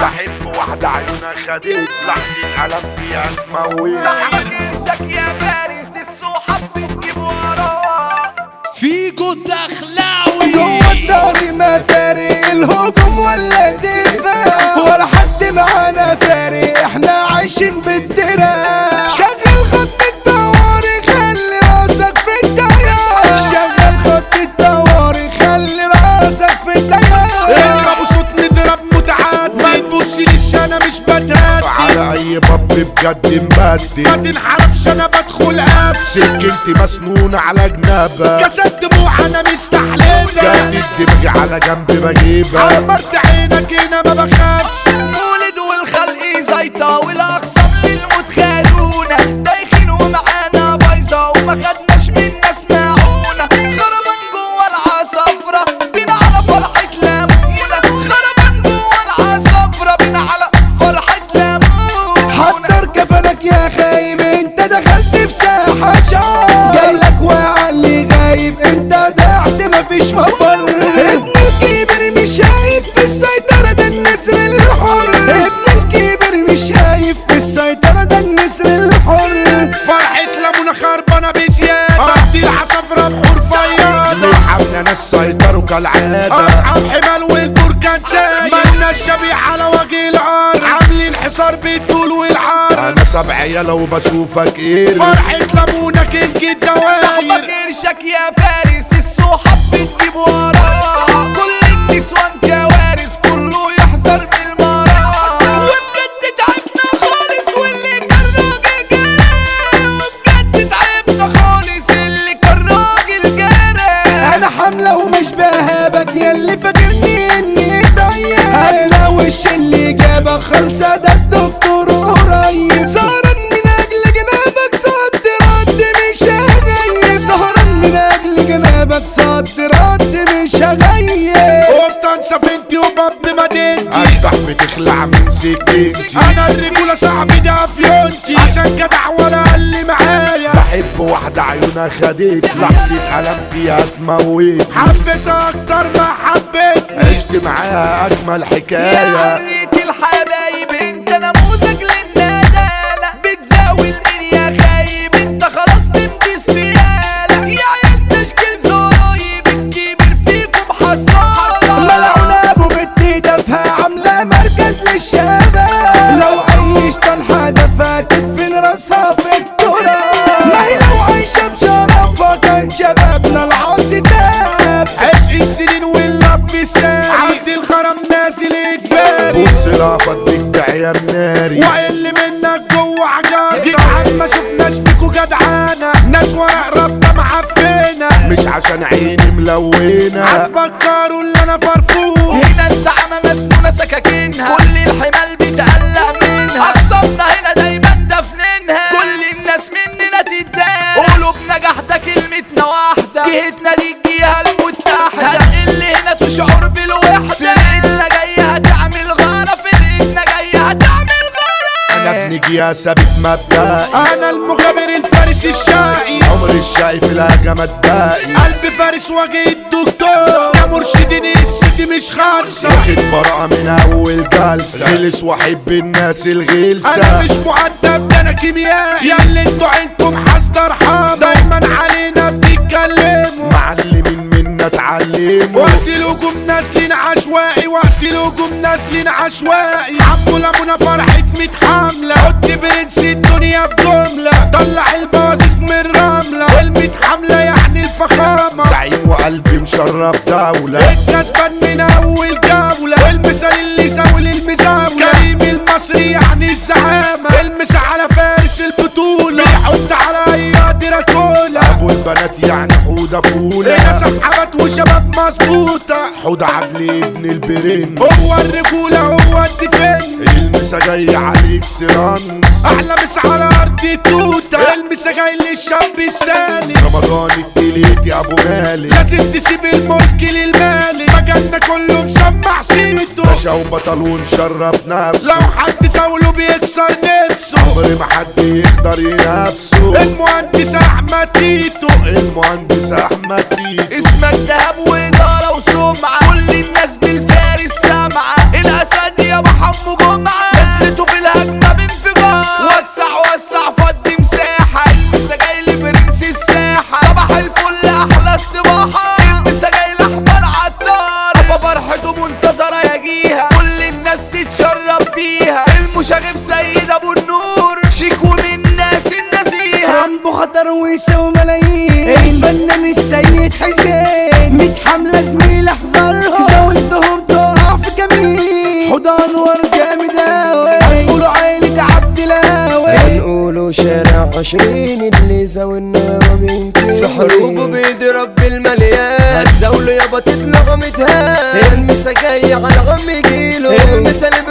بحب واحدة عيونها خدت لحظة قلم فيها تموت صاحبك ايشك يا فارس الصحاب بتجيب وراه فيجو الدخلاوي جوه الدار ما فارق الهجوم ولا الدفاع ولا حد معانا فارق احنا عايشين بالدراع شغل خط الطوارئ خلي راسك في التيار شغل خط الطوارئ خلي راسك في التيار اضرب صوت نضرب متعاد ما تبصليش انا مش بتهدي على اي باب بجد مبدي ما تنحرفش انا بدخل اب سكنتي مسنونة على جنابها كسد دموع انا مستحلفها جدد دماغي على جنب بجيبها عمرت عينك هنا ما بخافش مولد والخلق زيطة والأخصام للموت خالونا دايخين ومعانا بايظة وما خدناش من ناس معونا خربان جوا العصافرة بينا على فرحة لمونة خربان جوا العصافرة بينا على فرحة لمونة حضر كفنك يا خايب انت دخلت في ساحة شار جايلك واقع اللي غايب انت ضعت مفيش مفر ابن الكبير مش شايف في السيطرة ده النسر الحر ابن الكبير مش شايف في السيطرة ده النسر الحر فرحة لمونة خربانة بزيادة أرضي العصافرة بحور فياضة حملة ناس سيطروا كالعادة أصحاب حمال والبركان سايق مالنا الشبيع على وجه الأرض عاملين حصار بالطول والعرض أنا سبع عيال وبشوفك إيه فرحة لمونة كينج الدواير صاحبك قرشك يا فارس الصحاب بتجيب وراه كل النسوان كوارث كله يحذر من المراه وبجد تعبنا خالص واللي كان راجل جرى وبجد تعبنا خالص اللي كان راجل جرى انا حاملة ومش بهابك ياللي فاكرني اني ضيق هلا وش اللي جابك خلصة ده الدكتور قريب سهران من اجل جنابك صد رد مش هغيب سهران من اجل جنابك صد رد مش هغيب قلت انسى بنتي وباب مدينتي اشبح بتخلع من سكتي انا الرجولة صاحبي ده افيونتي عشان جدع ولا اللي معايا بحب واحدة عيونها خدت لحظة قلم فيها تموت حبيتها اكتر ما حبيت عشت معاها اجمل يا حكاية حرية الحبايب انت نموذج للندالة بتزاول مين يا خايب انت خلاص تنبس ريالة يا عيال تشكيل زرايب الكبير فيكم حصالة ملعونة ابو بنتي دفها عاملة مركز للشباب لو عيشت الحدفة تدفن راسها في التراب ما هي لو عايشة بشرفها كان شبابنا العاصي تاب عشق السنين واللف الساري عبد الخرم نازل اجباري بص لا فضيك بعيال ناري وقل منك جوه عجاري جدعان ما شفناش فيكو جدعانة ناس ورق ربنا معفنة مش عشان عيني ملونة هتفكروا اللي انا فرفوش هنا الزعمة مسنونة سكاكينها كل الحمال بتقلق منها أقسامنا هنا دايما دفنينها كل الناس مننا تتضايق قلوبنا جحدة كلمتنا واحدة جهتنا دي الجهة المتحدة اللي هنا تشعر بالوحدة فرقتنا جاية هتعمل غارة فرقتنا جاية هتعمل غارة انا ابن جياسة بيت مبدئي انا المخابر الفارس الشقي عمر الشقي في الهجمة الدائي قلب فارس وجه الدكتور يا مرشدين الست مش خالصة واخد براءة من اول جلسة غلس واحب الناس الغلسة انا مش مؤدب ده انا كيميائي يا اللي انتوا عينكم حصدر حامة دايما علينا بتتكلموا معلمين منا اتعلموا وقت الهجوم نازلين عشوائي وقت الهجوم نازلين عشوائي عمو لمونا فرحة ميت حملة حط برنس الدنيا بجملة طلع البوازيك من الرملة والميت حملة يعني الفخامة زعيم وقلبي مشرف دولة الكسبان من أول جولة والمثال اللي زاول المزاولة كريم المصري يعني الزعامة المس على فارس البطولة بيحط على أي دراكولا أبو البنات يعني حودة فولة هنا سحبت وشباب مظبوطة حودة عدلي ابن البرن هو الرجولة هو الدفن المسا جاي عليك سيرانس أحلى مس على أرض التوتة المسا جاي للشاب السالي رمضان التليتي أبو مالك لازم تسيب الملك للمالك مجالنا كله مسمع سيرته باشا وبطلون شرف نفسه لو حد زاوله بيكسر نفسه عمر ما حد يقدر ينافسه المهندس أحمد تيتو المهندس أحمد تيتو اسمك دهب وإدارة وسمعة كل الناس بالفارس سامعة الأسد يا محمد فيها المشاغب سيد ابو النور شيك ومن ناس النزيهة رامبو خطر ويساوي ملايين الفنان السيد حسين ميت حملة زميل احذرها زاولتهم تقع في كمين حضان ور جامد اوي هنقولوا عيلة عبد الاوي هنقولوا شارع عشرين اللي زاولنا ما بينكر في حروبه بيد رب المليان هتزاولوا يابا تطلعوا متهان المسا جاي على عم جيله المثل